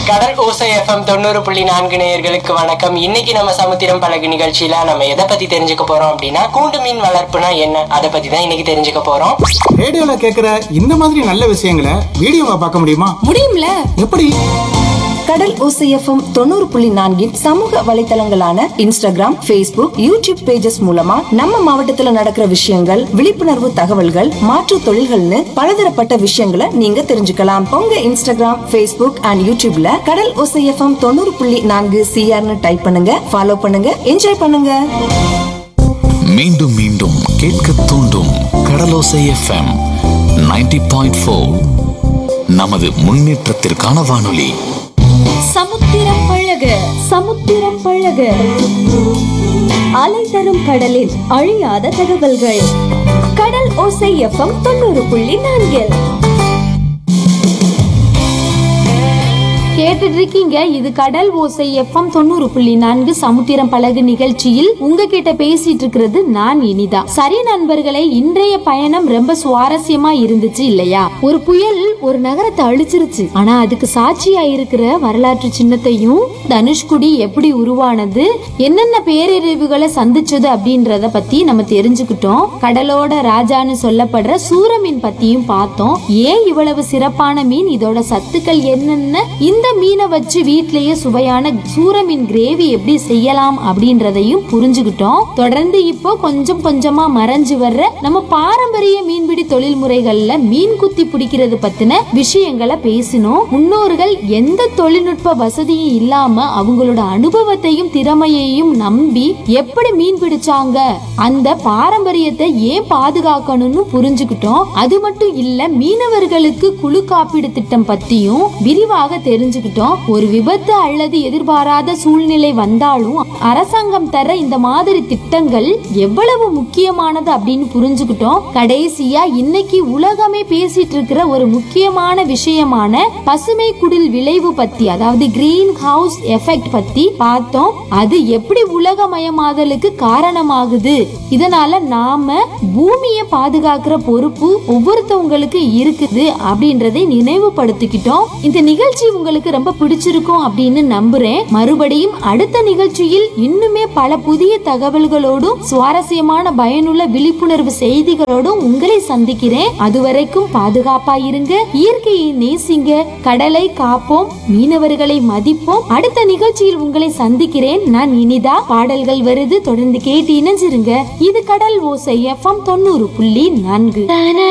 கடல் ஓசை எஃப்எம் தொண்ணூறு புள்ளி நான்கு நேயர்களுக்கு வணக்கம் இன்னைக்கு நம்ம சமுத்திரம் பழகு நிகழ்ச்சியில நம்ம எதை பத்தி தெரிஞ்சுக்க போறோம் அப்படின்னா கூண்டு மீன் வளர்ப்புனா என்ன அதை பத்தி தான் இன்னைக்கு தெரிஞ்சுக்க போறோம் ரேடியோல கேக்குற இந்த மாதிரி நல்ல விஷயங்களை வீடியோவா பார்க்க முடியுமா முடியும்ல எப்படி கடல் ஓசைஎஃப்எம் தொண்ணூறு புள்ளி நான்கின் சமூக வலைத்தளங்களான இன்ஸ்டாகிராம் Facebook யூடியூப் பேஜஸ் மூலமா நம்ம மாவட்டத்துல நடக்கிற விஷயங்கள் விழிப்புணர்வு தகவல்கள் மாற்றுத் தொழில்கள்னு பலதரப்பட்ட விஷயங்களை நீங்க தெரிஞ்சுக்கலாம் உங்க இன்ஸ்டாகிராம் Facebook அண்ட் யூடியூப்ல கடல் ஓசைஎஃப்எம் தொண்ணூறு புள்ளி நான்கு சிஆர்னு டைப் பண்ணுங்க ஃபாலோ பண்ணுங்க என்ஜாய் பண்ணுங்க மீண்டும் மீண்டும் கேட்க தூண்டும் கடலோசை எஃப்எம் 90.4 பாயிண்ட் நமது முன்னேற்றத்திற்கான வானொலி சமுத்திரம் பழக சமுத்திரம் பழக அலை தரும் கடலில் அழியாத தகவல்கள் கடல் ஓசை எஃப்எம் தொண்ணூறு புள்ளி நான்கில் கேட்டுட்டு இருக்கீங்க இது கடல் ஓசை எஃப்எம் தொண்ணூறு புள்ளி நான்கு சமுத்திரம் பழகு நிகழ்ச்சியில் உங்ககிட்ட பேசிட்டு இருக்கிறது நான் இனிதா சரி நண்பர்களே இன்றைய பயணம் ரொம்ப சுவாரஸ்யமா இருந்துச்சு இல்லையா ஒரு புயல் ஒரு நகரத்தை அழிச்சிருச்சு ஆனா அதுக்கு சாட்சியா இருக்கிற வரலாற்று சின்னத்தையும் தனுஷ்குடி எப்படி உருவானது என்னென்ன பேரறிவுகளை சந்திச்சது அப்படின்றத பத்தி நம்ம தெரிஞ்சுக்கிட்டோம் கடலோட ராஜான்னு சொல்லப்படுற சூரமீன் பத்தியும் பார்த்தோம் ஏன் இவ்வளவு சிறப்பான மீன் இதோட சத்துக்கள் என்னென்ன இந்த மீனை வச்சு வீட்லயே சுவையான சூரமீன் கிரேவி எப்படி செய்யலாம் அப்படின்றதையும் புரிஞ்சுக்கிட்டோம் தொடர்ந்து இப்போ கொஞ்சம் கொஞ்சமா மறைஞ்சு வர்ற நம்ம பாரம்பரிய மீன்பிடி தொழில் முறைகள்ல மீன் குத்தி பிடிக்கிறது பத்தின விஷயங்களை பேசினோம் முன்னோர்கள் எந்த தொழில்நுட்ப வசதியும் இல்லாம அவங்களோட அனுபவத்தையும் திறமையையும் நம்பி எப்படி மீன் பிடிச்சாங்க அந்த பாரம்பரியத்தை ஏன் பாதுகாக்கணும்னு புரிஞ்சுக்கிட்டோம் அது மட்டும் இல்ல மீனவர்களுக்கு குழு காப்பீடு திட்டம் பத்தியும் விரிவாக தெரிஞ்சுக்கிட்டோம் ஒரு விபத்து அல்லது எதிர்பாராத சூழ்நிலை வந்தாலும் அரசாங்கம் தர இந்த மாதிரி திட்டங்கள் எவ்வளவு முக்கியமானது அப்படின்னு புரிஞ்சுக்கிட்டோம் கடைசியா இன்னைக்கு உலகமே பேசிட்டு இருக்கிற ஒரு முக்கியமான விஷயமான பசுமை குடில் விளைவு பத்தி அதாவது கிரீன் ஹவுஸ் எஃபெக்ட் பத்தி பார்த்தோம் அது எப்படி உலகமயமாதலுக்கு காரணமாகுது இதனால நாம பூமியை பாதுகாக்கிற பொறுப்பு ஒவ்வொருத்தவங்களுக்கு இருக்குது அப்படின்றதை நினைவுபடுத்திக்கிட்டோம் இந்த நிகழ்ச்சி உங்களுக்கு ரொம்ப பிடிச்சிருக்கும் அப்படின்னு நம்புறேன் மறுபடியும் அடுத்த நிகழ்ச்சியில் இன்னுமே பல புதிய தகவல்களோடும் சுவாரஸ்யமான பயனுள்ள விழிப்புணர்வு செய்திகளோடும் உங்களை சந்திக்கிறேன் அதுவரைக்கும் பாதுகாப்பா இருங்க இயற்கையை நேசிங்க கடலை காப்போம் மீனவர்களை மதிப்போம் அடுத்த நிகழ்ச்சியில் உங்களை சந்திக்கிறேன் நான் இனிதா பாடல்கள் வருது தொடர்ந்து கேட்டு இணைஞ்சிருங்க இது கடல் ஓசை எஃப்எம் தொண்ணூறு புள்ளி நான்கு